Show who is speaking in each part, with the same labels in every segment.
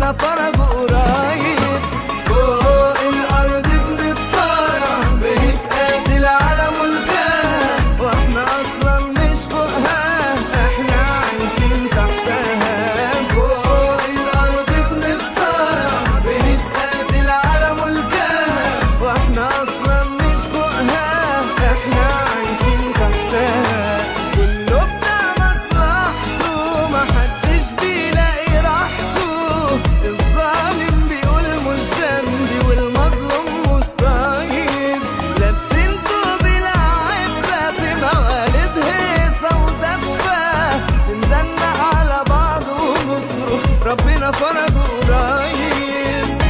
Speaker 1: ربنا فرج قريب فوق الارض بنتصارع بنتقاتل على ملكها واحنا اصلا مش فوقها احنا عايشين تحتها فوق الارض بنتصارع بنتقاتل على ملكها واحنا اصلا مش فوقها احنا عايشين تحتها كله بتاع مصلحته محدش بيلاقي راحته الظالم بيقول ملزم بيه والمظلوم مش طيب لابسين طوب العفة في موالد هيصة وزفة بنزنق على بعض ونصرخ ربنا فرج قريب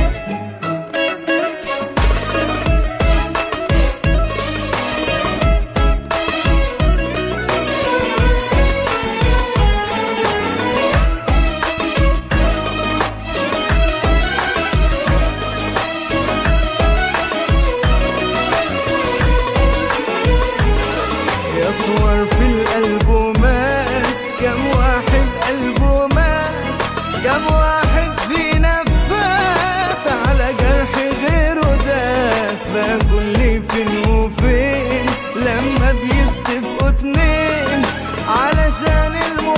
Speaker 1: يصور في القلب ومات كم واحد قلبه مات كم واحد فينا فات على جرح غيره داس فكل فين وفين لما بيتفقوا اتنين علشان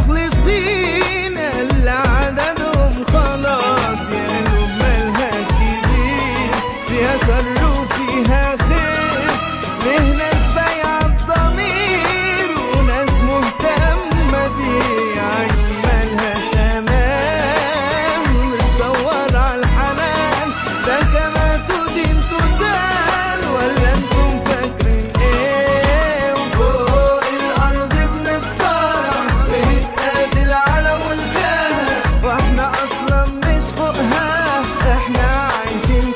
Speaker 1: المخلصين اللي عددهم خلاص يا قلوب ملهاش كبير فيها شر وفيها خير ليه ناس بايعة الضمير وناس مهتمة بيه عين ملهاش أمان بتدور على الحنان ده كما تدين تدان ولا انتم فاكرين ايه وفوق الأرض بنتصارع بنتقاتل على ملكها واحنا أصلا مش فوقها احنا عايشين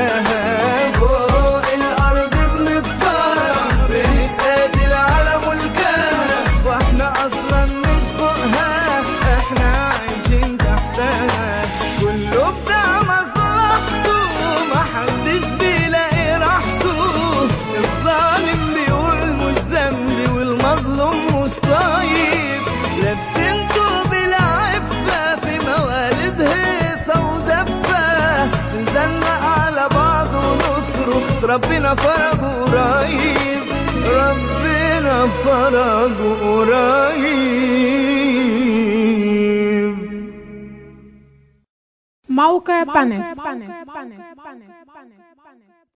Speaker 1: تحتها فوق الأرض بنتصارع بنتقاتل على ملكها واحنا أصلا مش فوقها احنا عايشين تحتها كله بتاع مصلحته محدش بيلاقي راحته الظالم بيقول مش ذنبي والمظلوم مش طيب لابسين طوب العفة في موالد هيصة وزفة بنزنق على بعض ونصرخ ربنا فرج قريب ربنا فرج قريب
Speaker 2: موقع بانل